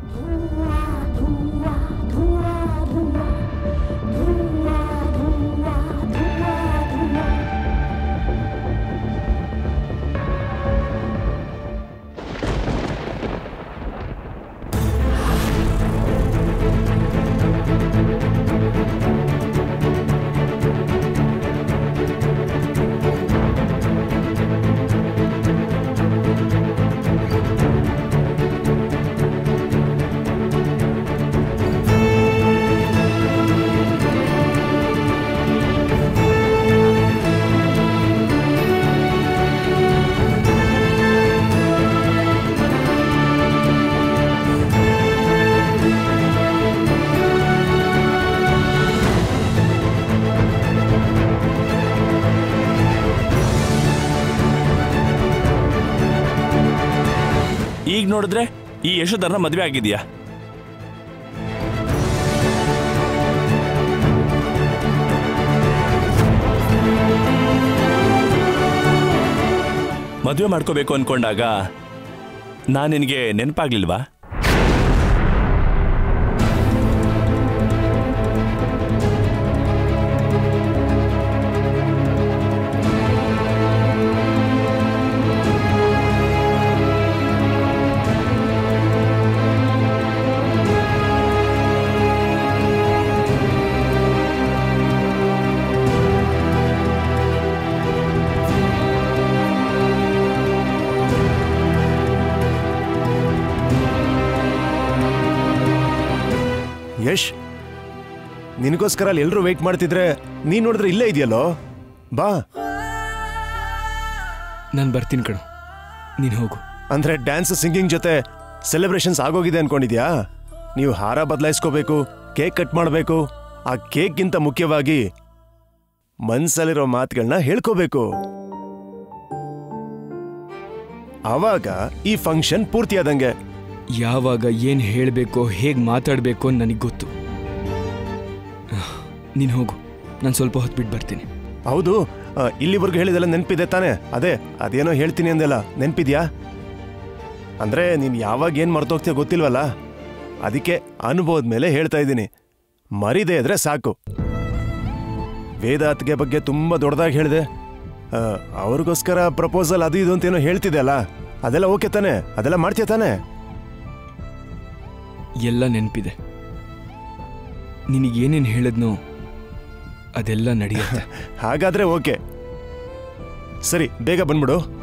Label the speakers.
Speaker 1: ಈಗ ನೋಡಿದ್ರೆ ಈ ಯಶೋಧರ್ನ ಮದುವೆ ಆಗಿದೆಯಾ ಮದುವೆ ಮಾಡ್ಕೋಬೇಕು ಅನ್ಕೊಂಡಾಗ ನಾನು ನಿನಗೆ ನೆನಪಾಗ್ಲಿಲ್ವಾ
Speaker 2: ಯಶ್ ನಿನಗೋಸ್ಕರ ಅಲ್ಲಿ ಎಲ್ಲರೂ ವೆಯ್ಟ್ ಮಾಡ್ತಿದ್ರೆ ನೀನ್ ನೋಡಿದ್ರೆ ಇಲ್ಲೇ ಇದೆಯಲ್ಲೋ ಬಾ
Speaker 3: ನಾನು ಬರ್ತೀನಿ ಕಣು ನೀನು ಹೋಗು
Speaker 2: ಅಂದ್ರೆ ಡ್ಯಾನ್ಸ್ ಸಿಂಗಿಂಗ್ ಜೊತೆ ಸೆಲೆಬ್ರೇಷನ್ಸ್ ಆಗೋಗಿದೆ ಅನ್ಕೊಂಡಿದ್ಯಾ ನೀವು ಹಾರ ಬದಲಾಯಿಸ್ಕೋಬೇಕು ಕೇಕ್ ಕಟ್ ಮಾಡಬೇಕು ಆ ಕೇಕ್ಗಿಂತ ಮುಖ್ಯವಾಗಿ ಮನ್ಸಲ್ಲಿರೋ ಮಾತುಗಳನ್ನ ಹೇಳ್ಕೋಬೇಕು ಆವಾಗ ಈ ಫಂಕ್ಷನ್ ಪೂರ್ತಿಯಾದಂಗೆ
Speaker 3: ಯಾವಾಗ ಏನು ಹೇಳಬೇಕೋ ಹೇಗೆ ಮಾತಾಡಬೇಕು ಅಂತ ನನಗೆ ಗೊತ್ತು ನೀನು ಹೋಗು ನಾನು ಸ್ವಲ್ಪ ಹೊತ್ತು ಬಿಟ್ಟು ಬರ್ತೀನಿ
Speaker 2: ಹೌದು ಆ, ಇಲ್ಲಿವರೆಗೂ ಹೇಳಿದೆಲ್ಲ ನೆನಪಿದೆ ತಾನೇ ಅದೇ ಅದೇನೋ ಹೇಳ್ತೀನಿ ಅಂದೆಲ್ಲ ನೆನಪಿದ್ಯಾ ಅಂದ್ರೆ ನೀನ್ ಯಾವಾಗ ಏನ್ ಮರ್ತೋಗ್ತೀಯ ಗೊತ್ತಿಲ್ವಲ್ಲ ಅದಕ್ಕೆ ಅನುಭವದ ಮೇಲೆ ಹೇಳ್ತಾ ಇದ್ದೀನಿ ಮರಿದೆ ಇದ್ರೆ ಸಾಕು ವೇದಾತ್ಗೆ ಬಗ್ಗೆ ತುಂಬಾ ದೊಡ್ಡದಾಗಿ ಹೇಳಿದೆ ಆ, ಅವ್ರಿಗೋಸ್ಕರ ಪ್ರಪೋಸಲ್ ಅದು ಇದು ಅಂತ ಏನೋ ಹೇಳ್ತಿದೆ ಅಲ್ಲ ಅದೆಲ್ಲ ಓಕೆ ತಾನೆ ಅದೆಲ್ಲ ಮಾಡ್ತೀಯ ತಾನೆ
Speaker 3: ಎಲ್ಲ ನೆನಪಿದೆ ನಿನಗೇನೇನು ಹೇಳಿದ್ನೋ ಅದೆಲ್ಲ ನಡೆಯುತ್ತೆ
Speaker 2: ಹಾಗಾದ್ರೆ ಓಕೆ ಸರಿ ಬೇಗ ಬಂದ್ಬಿಡು